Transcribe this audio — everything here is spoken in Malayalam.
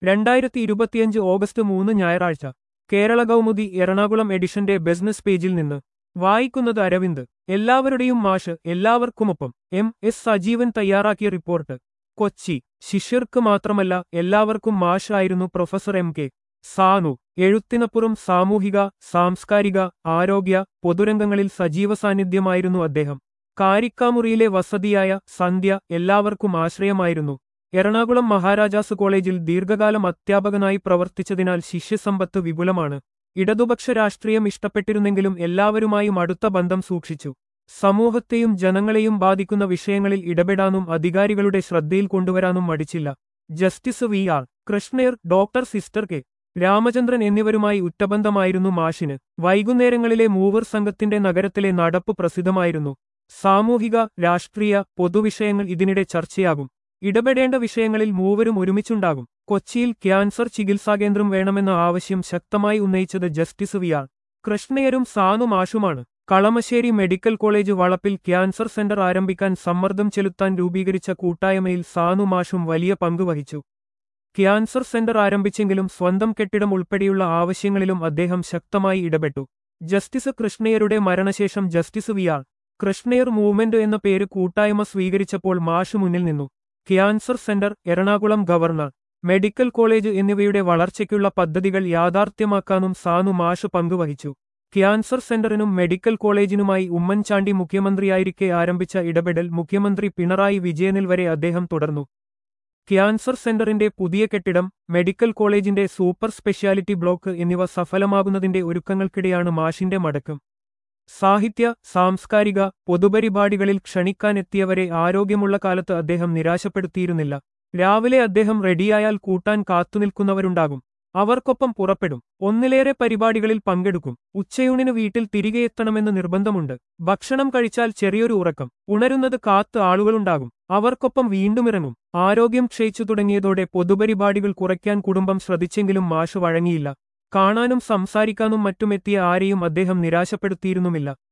രണ്ടായിരത്തി ഇരുപത്തിയഞ്ച് ഓഗസ്റ്റ് മൂന്ന് ഞായറാഴ്ച കേരള കൗമുദി എറണാകുളം എഡിഷന്റെ ബിസിനസ് പേജിൽ നിന്ന് വായിക്കുന്നത് അരവിന്ദ് എല്ലാവരുടെയും മാഷ് എല്ലാവർക്കുമൊപ്പം എം എസ് സജീവൻ തയ്യാറാക്കിയ റിപ്പോർട്ട് കൊച്ചി ശിഷ്യർക്ക് മാത്രമല്ല എല്ലാവർക്കും മാഷ് ആയിരുന്നു പ്രൊഫസർ എം കെ സാനു എഴുത്തിനപ്പുറം സാമൂഹിക സാംസ്കാരിക ആരോഗ്യ പൊതുരംഗങ്ങളിൽ സജീവ സാന്നിധ്യമായിരുന്നു അദ്ദേഹം കാരിക്കാമുറിയിലെ വസതിയായ സന്ധ്യ എല്ലാവർക്കും ആശ്രയമായിരുന്നു എറണാകുളം മഹാരാജാസ് കോളേജിൽ ദീർഘകാലം അധ്യാപകനായി പ്രവർത്തിച്ചതിനാൽ ശിഷ്യസമ്പത്ത് വിപുലമാണ് ഇടതുപക്ഷ രാഷ്ട്രീയം ഇഷ്ടപ്പെട്ടിരുന്നെങ്കിലും എല്ലാവരുമായും അടുത്ത ബന്ധം സൂക്ഷിച്ചു സമൂഹത്തെയും ജനങ്ങളെയും ബാധിക്കുന്ന വിഷയങ്ങളിൽ ഇടപെടാനും അധികാരികളുടെ ശ്രദ്ധയിൽ കൊണ്ടുവരാനും മടിച്ചില്ല justice V R Krishna Iyer doctor sister K Ramachandran എന്നിവരുമായി ഉറ്റബന്ധമായിരുന്നു മാഷിന് വൈകുന്നേരങ്ങളിലെ മൂവർ സംഘത്തിന്റെ നഗരത്തിലെ നടപ്പ് പ്രസിദ്ധമായിരുന്നു സാമൂഹിക രാഷ്ട്രീയ പൊതുവിഷയങ്ങൾ ഇതിനിടെ ചർച്ചയാകും ഇടപെടേണ്ട വിഷയങ്ങളിൽ മൂവരും ഒരുമിച്ചുണ്ടാകും കൊച്ചിയിൽ ക്യാൻസർ ചികിത്സാകേന്ദ്രം വേണമെന്ന ആവശ്യം ശക്തമായി ഉന്നയിച്ചത് ജസ്റ്റിസ് വി ആർ കൃഷ്ണയരും സാനു മാഷുമാണ് കളമശ്ശേരി മെഡിക്കൽ കോളേജ് വളപ്പിൽ ക്യാൻസർ സെന്റർ ആരംഭിക്കാൻ സമ്മർദ്ദം ചെലുത്താൻ രൂപീകരിച്ച കൂട്ടായ്മയിൽ സാനു മാഷും വലിയ പങ്ക് വഹിച്ചു ക്യാൻസർ സെന്റർ ആരംഭിച്ചെങ്കിലും സ്വന്തം കെട്ടിടം ഉൾപ്പെടെയുള്ള ആവശ്യങ്ങളിലും അദ്ദേഹം ശക്തമായി ഇടപെട്ടു ജസ്റ്റിസ് കൃഷ്ണയരുടെ മരണശേഷം justice V R Krishna Iyer movement എന്ന പേര് കൂട്ടായ്മ സ്വീകരിച്ചപ്പോൾ മാഷ് മുന്നിൽ നിന്നു cancer centre Ernakulam governor medical college എന്നിവയുടെ വളർച്ചയ്ക്കുള്ള പദ്ധതികൾ യാഥാർത്ഥ്യമാക്കാനും സാനു മാഷ് പങ്കുവഹിച്ചു ക്യാൻസർ സെന്ററിനും മെഡിക്കൽ കോളേജിനുമായി ഉമ്മൻചാണ്ടി മുഖ്യമന്ത്രിയായിരിക്കെ ആരംഭിച്ച ഇടപെടൽ മുഖ്യമന്ത്രി പിണറായി വിജയനിൽ വരെ അദ്ദേഹം തുടർന്നു ക്യാൻസർ സെന്ററിന്റെ പുതിയ കെട്ടിടം മെഡിക്കൽ കോളേജിന്റെ സൂപ്പർ സ്പെഷ്യാലിറ്റി ബ്ലോക്ക് എന്നിവ സഫലമാകുന്നതിന്റെ ഒരുക്കങ്ങൾക്കിടെയാണ് മാഷിന്റെ മടക്കം സാഹിത്യ സാംസ്കാരിക പൊതുപരിപാടികളിൽ ക്ഷണിക്കാനെത്തിയവരെ ആരോഗ്യമുള്ള കാലത്ത് അദ്ദേഹം നിരാശപ്പെടുത്തിയിരുന്നില്ല രാവിലെ അദ്ദേഹം റെഡിയായാൽ കൂട്ടാൻ കാത്തുനിൽക്കുന്നവരുണ്ടാകും അവർക്കൊപ്പം പുറപ്പെടും ഒന്നിലേറെ പരിപാടികളിൽ പങ്കെടുക്കും ഉച്ചയൂണിന് വീട്ടിൽ തിരികെ എത്തണമെന്ന് നിർബന്ധമുണ്ട് ഭക്ഷണം കഴിച്ചാൽ ചെറിയൊരു ഉറക്കം ഉണരുന്നത് കാത്ത് ആളുകളുണ്ടാകും അവർക്കൊപ്പം വീണ്ടും ഇറങ്ങും ആരോഗ്യം ക്ഷയിച്ചു തുടങ്ങിയതോടെ പൊതുപരിപാടികൾ കുറയ്ക്കാൻ കുടുംബം ശ്രദ്ധിച്ചെങ്കിലും മാഷ് വഴങ്ങിയില്ല കാണാനും സംസാരിക്കാനും മറ്റുമെത്തിയ ആരെയും അദ്ദേഹം നിരാശപ്പെടുത്തിയിരുന്നുമില്ല